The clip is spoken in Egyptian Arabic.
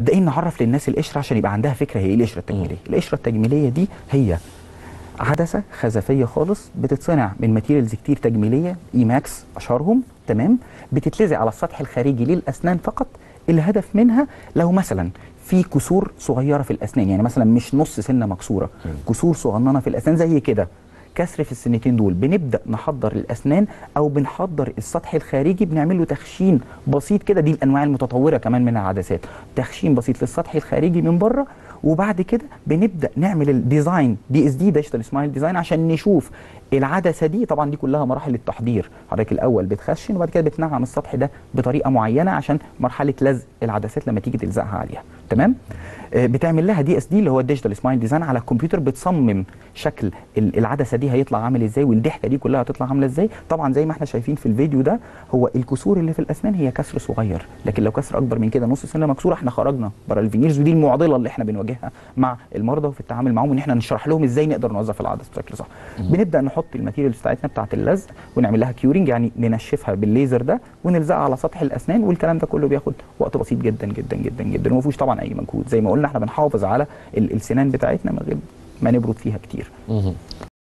مبدئيا نعرف للناس القشره عشان يبقى عندها فكره هي ايه القشره التجميليه القشره التجميليه دي هي عدسه خزفيه خالص بتتصنع من ماتيريالز كتير تجميليه اي ماكس اشهرهم تمام بتتلزق على السطح الخارجي للاسنان فقط الهدف منها لو مثلا في كسور صغيره في الاسنان يعني مثلا مش نص سنه مكسوره كسور صغننه في الاسنان زي كده كسر في السنتين دول بنبدا نحضر الاسنان او بنحضر السطح الخارجي بنعمل له تخشين بسيط كده دي الانواع المتطوره كمان من العدسات تخشين بسيط للسطح الخارجي من بره وبعد كده بنبدا نعمل الديزاين دي اس دي ديجيتال سمايل ديزاين عشان نشوف العدسه دي طبعا دي كلها مراحل التحضير حضرتك الاول بتخشن وبعد كده بتنعم السطح ده بطريقه معينه عشان مرحله لزق العدسات لما تيجي تلزقها عليها تمام آه، بتعمل لها دي اس دي اللي هو الديجيتال سمايل ديزاين على الكمبيوتر بتصمم شكل ال- العدسه دي هيطلع عامل ازاي والضحكه دي كلها هتطلع عامله ازاي طبعا زي ما احنا شايفين في الفيديو ده هو الكسور اللي في الاسنان هي كسر صغير لكن لو كسر اكبر من كده نص سنه مكسوره احنا خرجنا بره الفينيرز ودي المعضله اللي احنا بنواجهها مع المرضى وفي التعامل معاهم ان احنا نشرح لهم ازاي نقدر نوظف العدسه بشكل صح بنبدا نحط الماتيريالز بتاعتنا بتاعه اللزق ونعمل لها كيورنج يعني ننشفها بالليزر ده ونلزقها على سطح الاسنان والكلام ده كله بياخد وقت بسيط جدا جدا جدا جدا وما فيهوش طبعا اي مجهود زي ما قلنا احنا بنحافظ على ال- السنان بتاعتنا من غير ما نبرد فيها كتير مهم.